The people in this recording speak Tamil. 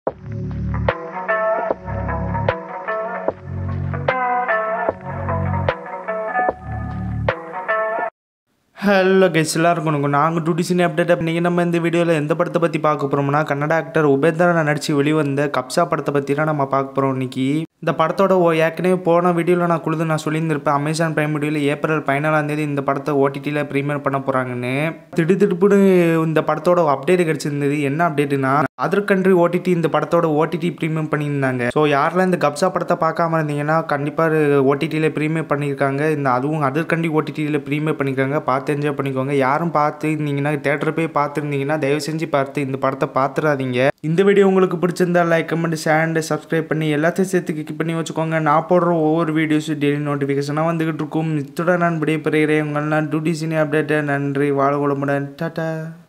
ஹலோ கெஸ் எல்லாருக்கும் வணக்கம் நாங்கள் டூட்டி சினி அப்டேட் பண்ணிங்க நம்ம இந்த வீடியோவில் எந்த படத்தை பற்றி பார்க்க போகிறோம்னா கன்னட ஆக்டர் உபேந்திரன் நடித்து வெளிவந்த கப்சா படத்தை பற்றி தான் நம்ம பார்க்க போகிறோம் இன்னைக்கு இந்த படத்தோட ஓ ஏற்கனவே போன வீடியோவில் நான் குழுது நான் சொல்லியிருந்திருப்பேன் அமேசான் பிரைம் வீடியோவில் ஏப்ரல் பதினாலாம் தேதி இந்த படத்தை ஓடிடியில் ப்ரீமியர் பண்ண போகிறாங்கன்னு திடுதிடுப்புன்னு இந்த படத்தோட அப்டேட் கிடச்சிருந்தது என்ன அப்டேட்டுனா அதர் கண்ட்ரி ஓடிடி இந்த படத்தோட ஓடிடி ப்ரீமியம் பண்ணியிருந்தாங்க ஸோ யாரெல்லாம் இந்த கப்சா படத்தை பார்க்காம இருந்தீங்கன்னா கண்டிப்பாக ஓடிடியில் ப்ரீமியம் பண்ணியிருக்காங்க இந்த அதுவும் அதர் கண்ட்ரி ஓடிடியில் ப்ரீமியம் பண்ணியிருக்காங்க பார்த்து என்ஜாய் பண்ணிக்கோங்க யாரும் பார்த்து இருந்தீங்கன்னா தேட்டர் போய் பார்த்துருந்தீங்கன்னா தயவு செஞ்சு பார்த்து இந்த படத்தை பார்த்துடாதீங்க இந்த வீடியோ உங்களுக்கு பிடிச்சிருந்தா லைக் கமெண்ட் ஷேர் சப்ஸ்கிரைப் பண்ணி எல்லாத்தையும் சேர்த்து கிளிக் பண்ணி வச்சுக்கோங்க நான் போடுற ஒவ்வொரு வீடியோஸும் டெய்லி நோட்டிஃபிகேஷனாக வந்துகிட்டு இருக்கும் இத்துடன் நான் விடைபெறுகிறேன் உங்கள் நான் டூட்டி சினி அப்டேட்டை நன்றி வாழ் வளமுடன் டாட்டா